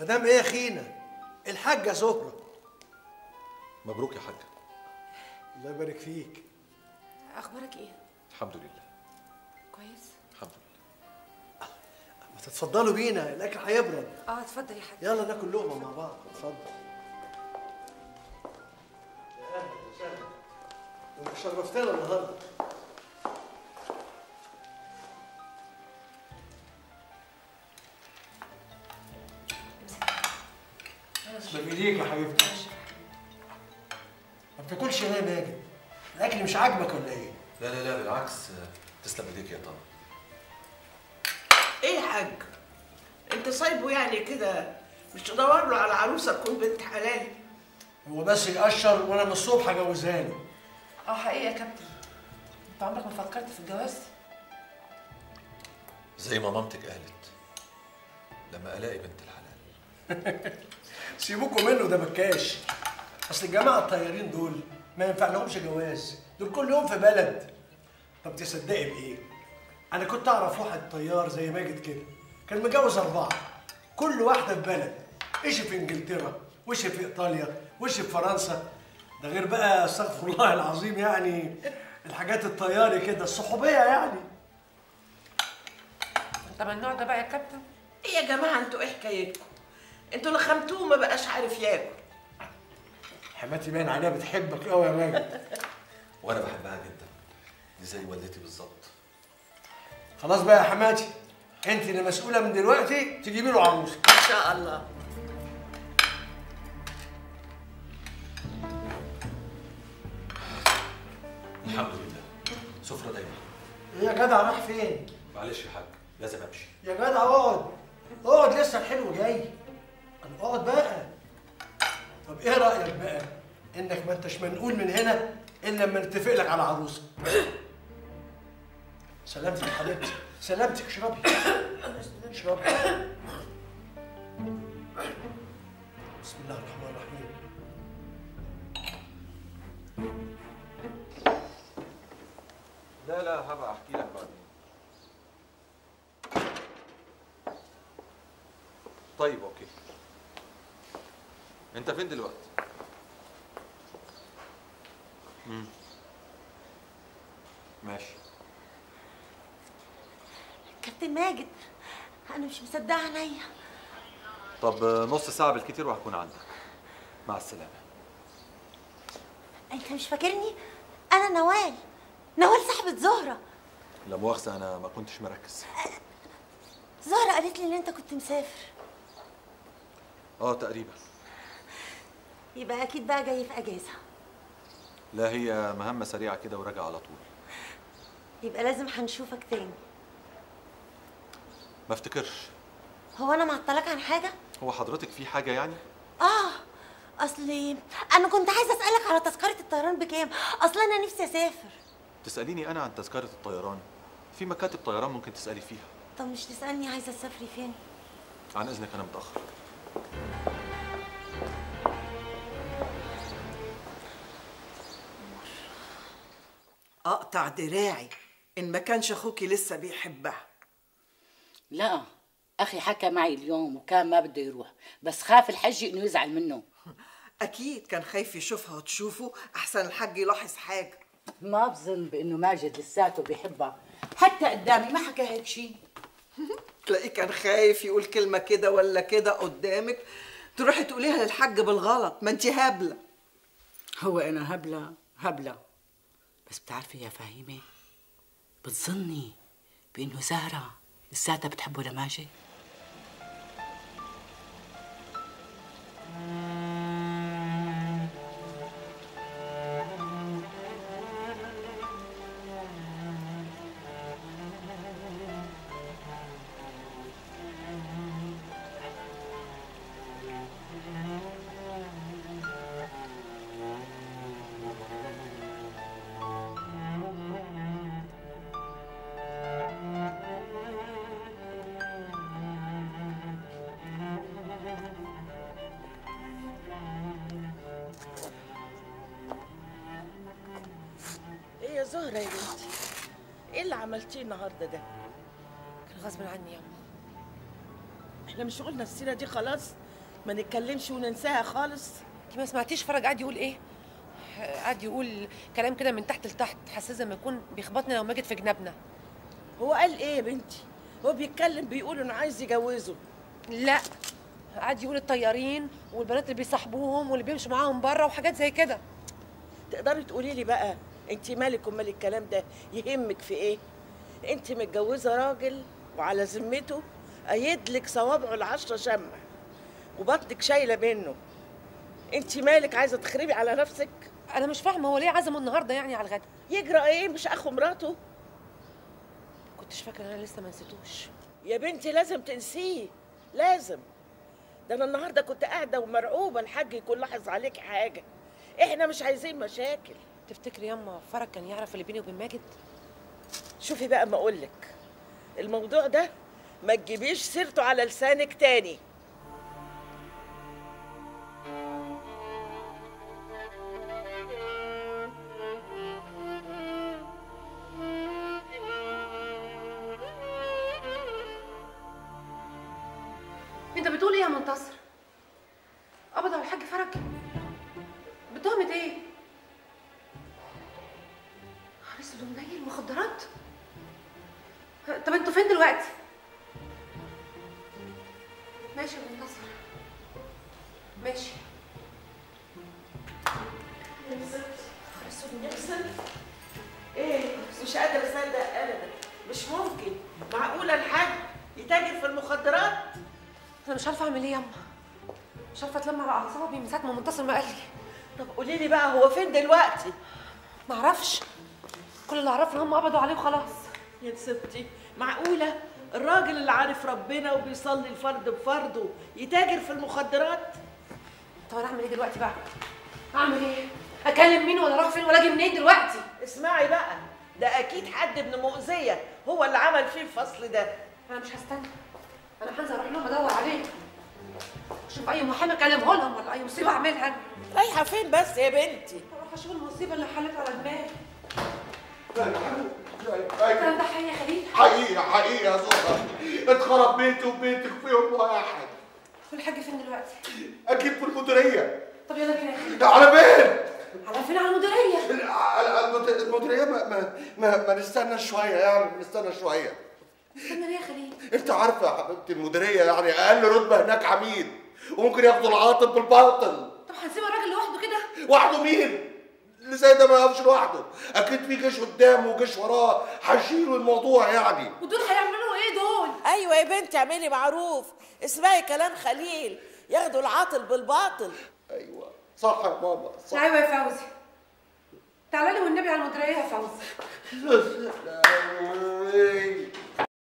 مدام ايه يا خينا الحاجه زهره مبروك يا حاج الله يبارك فيك اخبارك ايه الحمد لله كويس الحمد لله ما تتفضلوا بينا الاكل هيبرد اه اتفضل يا حاج يلا ناكل لقمه مع بعض اتفضل يا اهلا وسهلا انت شرفتنا النهارده تسلم ايديك يا حبيبتي ما بتاكلش ليه يا ماجد؟ الاكل مش عاجبك ولا ايه؟ لا لا لا بالعكس تسلم ايديك يا طارق ايه يا حاج انت سايبه يعني كده مش تدور له على عروسه تكون بنت حلال هو بس يقشر وانا من الصبح اجوزها له اه حقيقي يا كابتن انت عمرك ما فكرت في الجواز زي ما مامتك قالت لما الاقي بنت الحلال سيبوكوا منه ده بكاش اصل الجماعه الطيارين دول ما ينفع لهمش جواز دول كل يوم في بلد طب تصدقي بايه انا كنت اعرف واحد طيار زي ماجد كده كان متجوز اربعه كل واحده في بلد ايش في انجلترا وش في ايطاليا وش في فرنسا ده غير بقى استغفر الله العظيم يعني الحاجات الطياري كده الصحوبيه يعني انت من النوع ده بقى يا كابتن ايه يا جماعه انتوا ايه حكايتكم انتوا اللي خمتوه ما بقاش عارف ياكل حماتي باين عليها بتحبك قوي يا ماجد وانا بحبها جدا دي زي والدتي بالظبط خلاص بقى يا حماتي انت اللي مسؤوله من دلوقتي تجيبي له عروسه ان شاء الله الحمد لله سفرة دايما ايه يا جدع راح فين معلش يا حاج لازم امشي يا جدع اقعد اقعد لسه الحلو جاي انا اقعد بقى طب ايه رايك بقى انك ما انتش منقول من هنا الا لما نتفق لك على عروسه سلامتك يا حبيبتي سلامتك اشربي اشربي بسم الله الرحمن الرحيم لا لا هبقى احكي لك بعدين طيب اوكي انت فين دلوقتي امم ماشي كابتن ماجد انا مش مصدقه عينيا طب نص ساعة بالكتير وهكون عندك مع السلامة انت مش فاكرني انا نوال نوال صاحبة زهرة لا مؤاخذة أنا ما كنتش مركز زهرة قالت لي ان انت كنت مسافر اه تقريبا يبقى اكيد بقى جاي في اجازة لا هي مهمة سريعة كده وراجع على طول يبقى لازم هنشوفك تاني ما افتكرش هو انا معطلك عن حاجة هو حضرتك في حاجة يعني اه اصلي انا كنت عايزه اسالك على تذكره الطيران بكام اصل انا نفسي اسافر تسأليني أنا عن تذكرة الطيران في مكاتب طيران ممكن تسألي فيها طب مش تسالني عايزه تسافري فين عن إذنك أنا متأخر اقطع دراعي ان ما كانش اخوكي لسه بيحبها لا اخي حكى معي اليوم وكان ما بده يروح بس خاف الحج انه يزعل منه اكيد كان خايف يشوفها وتشوفه احسن الحاج يلاحظ حاجه ما بظن بانه ماجد لساته بيحبها حتى قدامي ما حكى هيك شيء تلاقيه كان خايف يقول كلمه كده ولا كده قدامك تروحي تقوليها للحاج بالغلط ما انت هبله هو انا هبله هبله بس بتعرفي يا فهيمه بتظني بانه زهره لساتها بتحبه لماجد ايه يا زهره يا بنتي ايه اللي عملتيه النهارده ده كان غصب عني يا أمي احنا مش قلنا السيره دي خلاص ما نتكلمش وننساها خالص انت ما سمعتيش فرج قاعد يقول ايه قاعد يقول كلام كده من تحت لتحت حاسس زي ما يكون بيخبطنا لو ماجد في جنابنا هو قال ايه يا بنتي هو بيتكلم بيقول انه عايز يجوزه لا قاعد يقول الطيارين والبنات اللي بيصاحبوهم واللي بيمشوا معاهم بره وحاجات زي كده تقدري تقولي لي بقى انت مالك ومال الكلام ده يهمك في ايه انت متجوزه راجل وعلى ذمته ايد لك صوابعه العشره شمع وبطنك شايله منه انت مالك عايزه تخربي على نفسك انا مش فاهمه هو ليه عزمه النهارده يعني على الغدا يجرى ايه مش اخو مراته كنتش فاكره ان انا لسه ما نسيتوش يا بنتي لازم تنسيه لازم ده انا النهارده كنت قاعده ومرعوبه الحاج يكون لاحظ عليك حاجه احنا مش عايزين مشاكل تفتكري ياما فرج كان يعرف اللي بيني وبين ماجد شوفي بقى ما اقولك الموضوع ده ما تجيبيش سيرته على لسانك تاني انت بتقول ايه يا منتصر قبض على الحاج فرج بتهمة ايه خلاص دول جاي المخدرات طب انتوا فين دلوقتي ماشي يا منتصر ماشي ايه مش قادره اصدق ابدا مش ممكن معقوله الحاج يتاجر في المخدرات انا مش عارفه اعمل ايه ياما مش عارفه اتلم على اعصابي من ساعه ما منتصر ما قال لي طب قولي لي بقى هو فين دلوقتي ما اعرفش كل اللي اعرفه ان هم قبضوا عليه وخلاص يا ستي معقوله الراجل اللي عارف ربنا وبيصلي الفرد بفرضه يتاجر في المخدرات طب انا اعمل ايه دلوقتي بقى اعمل ايه اكلم مين ولا اروح فين ولا اجي منين دلوقتي اسمعي بقى ده اكيد حد ابن مؤذيه هو اللي عمل فيه الفصل ده انا مش هستنى انا هنزل اروح لهم ادور عليه اشوف اي محامي اكلمه لهم ولا اي مصيبه اعملها انا رايحه فين بس يا بنتي اروح اشوف المصيبه اللي حلت على دماغي الكلام ده حقيقي يا خليل حقيقة حقيقة يا زهرة اتخرب بيتي وبيتك في يوم واحد والحاج فين دلوقتي أكيد في المديرية طب يلا بينا يا خليل على فين؟ على فين على المديريه ال- على المد- المديرية ما, ما, ما, ما نستنى شوية يعني نستنى شوية استنى ليه يا خليل أنت عارفة يا حبيبتي المديرية يعني أقل رتبة هناك عميد وممكن ياخدوا العاطل بالباطل طب هنسيب الراجل لوحده كده وحده مين؟ اللي زي ده ما يقفش لوحده أكيد في جيش قدامه وجيش وراه هيشيلوا الموضوع يعني ودول هيعملوا ايه دول ايوه يا بنتي اعملي معروف اسمعي كلام خليل ياخدوا العاطل بالباطل أيوه صح يا ماما صح ايوه يا فوزي تعالى لي والنبي على المديريه يا فوزي يا